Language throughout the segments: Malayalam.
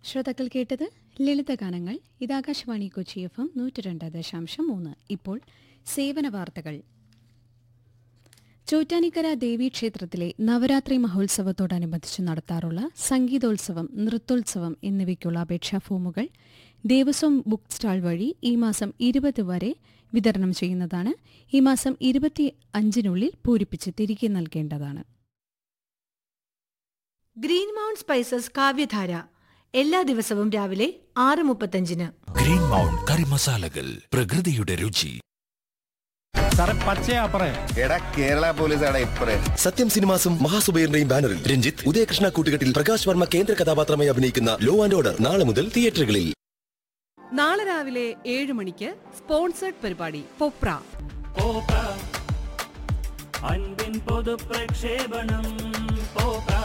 ശ്രോതാക്കൾ കേട്ടത് ലളിതഗാനങ്ങൾ ഇത് ആകാശവാണി കൊച്ചി എഫ് എം നൂറ്റി രണ്ട് ദശാംശം മൂന്ന് ഇപ്പോൾ സേവന വാർത്തകൾ ചോറ്റാനിക്കര ദേവീക്ഷേത്രത്തിലെ നവരാത്രി മഹോത്സവത്തോടനുബന്ധിച്ച് നടത്താറുള്ള സംഗീതോത്സവം നൃത്തോത്സവം എന്നിവയ്ക്കുള്ള അപേക്ഷാ ഫോമുകൾ ദേവസ്വം ബുക്ക് സ്റ്റാൾ വഴി ഈ മാസം ഇരുപത് വരെ വിതരണം ചെയ്യുന്നതാണ് ഈ മാസം ഇരുപത്തി അഞ്ചിനുള്ളിൽ പൂരിപ്പിച്ച് തിരികെ നൽകേണ്ടതാണ് ഗ്രീൻ മൗണ്ട് സ്പൈസസ് കാവ്യധാര എല്ലാ ദിവസവും രാവിലെ ആറ് മുപ്പത്തഞ്ചിന് ഗ്രീൻ മൗണ്ട് കറി മസാലകൾ പ്രകൃതിയുടെ രുചി സാറേ പച്ചയാ പറ എടാ കേരള പോലീസാണ് ഇപ്പറേ സത്യം സിനിമാസും മഹാസുബൈറിന്റെയും ബാനറിൽ രഞ്ജിത്ത് ഉദയകൃഷ്ണ കൂട്ടുകെട്ടിൽ പ്രകാശ് വർമ്മ കേന്ദ്ര കഥാപാത്രമായി അഭിനയിക്കുന്ന ലോ ആൻഡ് ഓർഡർ നാളെ മുതൽ തിയേറ്ററുകളിൽ നാളെ രാവിലെ ഏഴ് മണിക്ക് സ്പോൺസേഡ് പരിപാടി പൊപ്ര അൻപിൻ പൊതു പ്രക്ഷേപണം പോപ്ര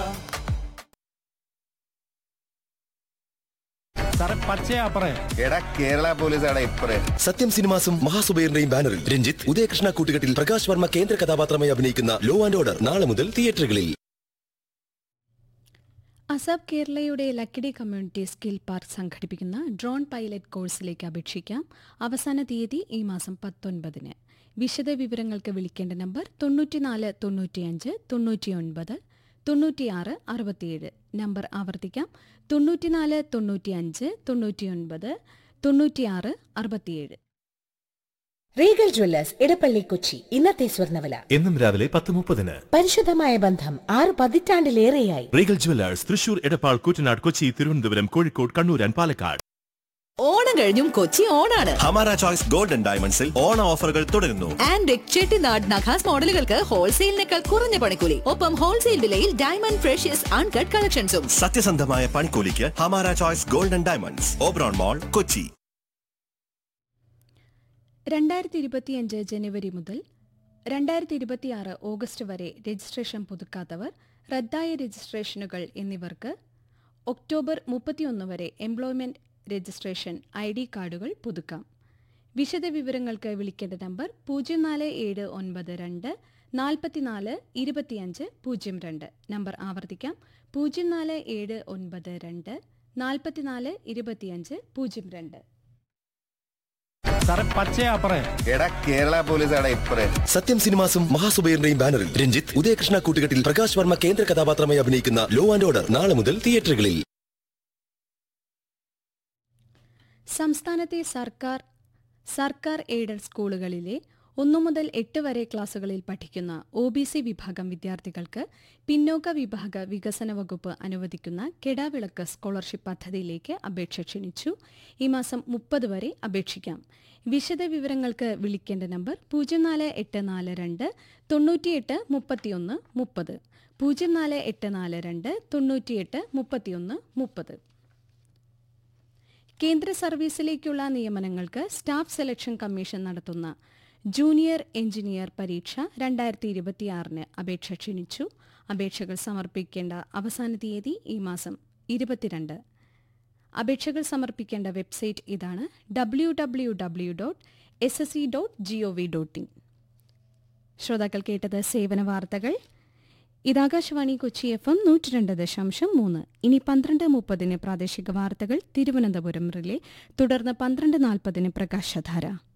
സാറേ പച്ചയാ പറ എടാ കേരള പോലീസാണ് ഇപ്പറേ സത്യം സിനിമാസും മഹാസുബൈറിന്റെയും ബാനറിൽ രഞ്ജിത്ത് ഉദയകൃഷ്ണ കൂട്ടുകെട്ടിൽ പ്രകാശ് വർമ്മ കേന്ദ്ര കഥാപാത്രമായി അഭിനയിക്കുന്ന ലോ ആൻഡ് ഓർഡർ നാളെ മുതൽ തിയേറ്ററുകളിൽ അസാബ് കേരളയുടെ ലക്കിടി കമ്മ്യൂണിറ്റി സ്കിൽ പാർക്ക് സംഘടിപ്പിക്കുന്ന ഡ്രോൺ പൈലറ്റ് കോഴ്സിലേക്ക് അപേക്ഷിക്കാം അവസാന തീയതി ഈ മാസം പത്തൊൻപതിന് വിശദ വിവരങ്ങൾക്ക് വിളിക്കേണ്ട നമ്പർ തൊണ്ണൂറ്റിനാല് തൊണ്ണൂറ്റിയഞ്ച് തൊണ്ണൂറ്റിയൊൻപത് തൊണ്ണൂറ്റിയാറ് അറുപത്തിയേഴ് നമ്പർ ആവർത്തിക്കാം തൊണ്ണൂറ്റിനാല് തൊണ്ണൂറ്റിയഞ്ച് തൊണ്ണൂറ്റിയൊൻപത് തൊണ്ണൂറ്റിയാറ് അറുപത്തിയേഴ് റീഗൽ ജ്വല്ലേഴ്സ് ഇടപ്പള്ളി കൊച്ചി ഇന്നത്തെ സ്വർണ്ണവില എന്നും രാവിലെ പത്ത് മുപ്പതിന് പരിശുദ്ധമായ ബന്ധം ആറ് പതിറ്റാണ്ടിലേറെയായി Regal jewellers Thrissur Edappal Koottanad Kochi Thiruvananthapuram Kozhikode Kannur and Palakkad Onam കഴിഞ്ഞും കൊച്ചി ഓണാണ് ഹമാര ചോയ്സ് ഗോൾഡൻ ഡയമണ്ട്സിൽ ഓണ ഓഫറുകൾ തുടരുന്നു ആൻഡ് ചെട്ടിനാട് നഖാസ് മോഡലുകൾക്ക് ഹോൾസെയിലിനേക്കാൾ കുറഞ്ഞ പണിക്കൂലി ഒപ്പം ഹോൾസെയിൽ വിലയിൽ ഡയമണ്ട് ഫ്രഷ്യസ് അൺകട്ട് കളക്ഷൻസും സത്യസന്ധമായ പണിക്കൂലിക്ക് ഹമാര choice golden diamonds Oberon mall Kochi രണ്ടായിരത്തി ഇരുപത്തിയഞ്ച് ജനുവരി മുതൽ രണ്ടായിരത്തി ഇരുപത്തിയാറ് ഓഗസ്റ്റ് വരെ രജിസ്ട്രേഷൻ പുതുക്കാത്തവർ റദ്ദായ രജിസ്ട്രേഷനുകൾ എന്നിവർക്ക് ഒക്ടോബർ മുപ്പത്തിയൊന്ന് വരെ എംപ്ലോയ്മെന്റ് രജിസ്ട്രേഷൻ ഐ ഡി കാർഡുകൾ പുതുക്കാം വിശദ വിവരങ്ങൾക്ക് വിളിക്കേണ്ട നമ്പർ പൂജ്യം നാല് ഏഴ് ഒൻപത് രണ്ട് നാൽപ്പത്തിനാല് ഇരുപത്തിയഞ്ച് പൂജ്യം രണ്ട് നമ്പർ ആവർത്തിക്കാം പൂജ്യം നാല് ഏഴ് ഒൻപത് രണ്ട് നാൽപ്പത്തിനാല് ഇരുപത്തിയഞ്ച് പൂജ്യം രണ്ട് സാറേ പച്ചയാ പറ എടാ കേരള പോലീസാണ് ഇപ്പറേ സത്യം സിനിമാസും മഹാസുബൈറിന്റെയും ബാനറിൽ രഞ്ജിത്ത് ഉദയകൃഷ്ണ കൂട്ടുകെട്ടിൽ പ്രകാശ് വർമ്മ കേന്ദ്ര കഥാപാത്രമായി അഭിനയിക്കുന്ന ലോ ആൻഡ് ഓർഡർ നാളെ മുതൽ തിയേറ്ററുകളിൽ സംസ്ഥാനത്തെ സർക്കാർ സർക്കാർ എയ്ഡഡ് സ്കൂളുകളിലെ ഒന്നു മുതൽ എട്ട് വരെ ക്ലാസുകളിൽ പഠിക്കുന്ന ഒ ബി സി വിഭാഗം വിദ്യാർത്ഥികൾക്ക് പിന്നോക്ക വിഭാഗ വികസന വകുപ്പ് അനുവദിക്കുന്ന കെടാവിളക്ക് സ്കോളർഷിപ്പ് പദ്ധതിയിലേക്ക് അപേക്ഷ ക്ഷണിച്ചു ഈ മാസം മുപ്പത് വരെ അപേക്ഷിക്കാം വിശദ വിവരങ്ങൾക്ക് വിളിക്കേണ്ട നമ്പർ പൂജ്യം നാല് എട്ട് നാല് രണ്ട് തൊണ്ണൂറ്റിയെട്ട് മുപ്പത്തിയൊന്ന് മുപ്പത് പൂജ്യം നാല് എട്ട് നാല് രണ്ട് തൊണ്ണൂറ്റിയെട്ട് മുപ്പത്തിയൊന്ന് മുപ്പത് കേന്ദ്ര സർവീസിലേക്കുള്ള നിയമനങ്ങൾക്ക് സ്റ്റാഫ് സെലക്ഷൻ കമ്മീഷൻ നടത്തുന്ന ജൂനിയർ എഞ്ചിനീയർ പരീക്ഷ രണ്ടായിരത്തി ഇരുപത്തിയാറിന് അപേക്ഷ ക്ഷണിച്ചു അപേക്ഷകൾ സമർപ്പിക്കേണ്ട അവസാന തീയതി ഈ മാസം ഇരുപത്തിരണ്ട് അപേക്ഷകൾ സമർപ്പിക്കേണ്ട വെബ്സൈറ്റ് ഇതാണ് W W W dot S S C dot G O V dot in ശ്രോതാക്കൾ കേട്ടത് സേവന വാർത്തകൾ ഇതാകാശവാണി കൊച്ചി എഫ് എം നൂറ്റി രണ്ട് ദശാംശം മൂന്ന് ഇനി പന്ത്രണ്ട് മുപ്പതിന് പ്രാദേശിക വാർത്തകൾ തിരുവനന്തപുരം റിലേ തുടർന്ന് പന്ത്രണ്ട് നാൽപ്പതിന് പ്രകാശധാര